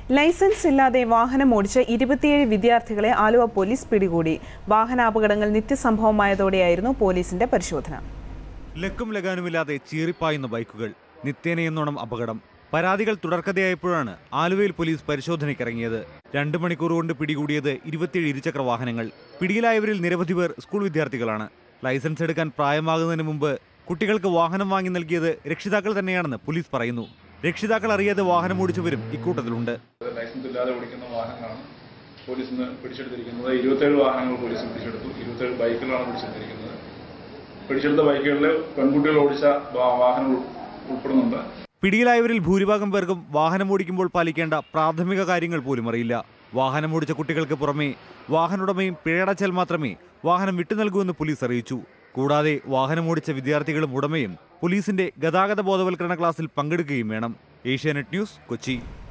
licence ഇല്ലാതെ വാഹനം ഓടിച്ച് ഇരുപത്തിയേഴ് വിദ്യാർത്ഥികളെ ആലുവ പോലീസ് പിടികൂടി വാഹനാപകടങ്ങൾ നിത്യസംഭവമായതോടെയായിരുന്നു പോലീസിന്റെ പരിശോധന ലക്കും ലഗാനുമില്ലാതെ ചീറിപ്പായുന്ന ബൈക്കുകൾ നിത്യേനയെന്നോണം അപകടം പരാതികൾ തുടർക്കഥയായപ്പോഴാണ് ആലുവയിൽ പോലീസ് പരിശോധനയ്ക്കിറങ്ങിയത് രണ്ട് മണിക്കൂർ കൊണ്ട് പിടികൂടിയത് ഇരുപത്തിയേഴ് ഇരുചക്ര വാഹനങ്ങൾ പിടിയിലായവരിൽ നിരവധി പേർ സ്കൂൾ വിദ്യാർത്ഥികളാണ് ലൈസൻസ് എടുക്കാൻ പ്രായമാകുന്നതിന് മുമ്പ് കുട്ടികൾക്ക് വാഹനം വാങ്ങി നൽകിയത് രക്ഷിതാക്കൾ തന്നെയാണെന്ന് പോലീസ് പറയുന്നു രക്ഷിതാക്കൾ അറിയാതെ വാഹനം ഓടിച്ചവരും ഇക്കൂട്ടത്തിലുണ്ട് ലൈസൻസ് ഇല്ലാതെ ഓടിക്കുന്ന വാഹനങ്ങളാണ് പോലീസ് ഇന്ന് പിടിച്ചെടുത്തിരിക്കുന്നത് ഇരുപത്തേഴ് വാഹനങ്ങൾ പോലീസ് പിടിച്ചെടുത്തു ഇരുപത്തേഴ് ബൈക്കുകളാണ് പിടിച്ചെടുത്തിരിക്കുന്നത് പിടിച്ചെടുത്ത ബൈക്കുകളിൽ പെൺകുട്ടികൾ ഓടിച്ച വാ- വാഹനം ഉൾ- ഉൾപ്പെടുന്നുണ്ട് പിടിയിലായവരിൽ ഭൂരിഭാഗം പേർക്കും വാഹനം ഓടിക്കുമ്പോൾ പാലിക്കേണ്ട പ്രാഥമിക കാര്യങ്ങൾ പോലും അറിയില്ല വാഹനം ഓടിച്ച കുട്ടികൾക്ക് പുറമെ വാഹനോടമയും പിഴയടച്ചാൽ മാത്രമേ വാഹനം വിട്ടു നൽകൂവെന്ന് പോലീസ് അറിയിച്ചു കൂടാതെ വാഹനം ഓടിച്ച വിദ്യാർത്ഥികളും ഉടമയും പോലീസിന്റെ ഗതാഗത ബോധവൽക്കരണ ക്ലാസ്സിൽ പങ്കെടുക്കുകയും വേണം ഏഷ്യാനെറ്റ് ന്യൂസ് കൊച്ചി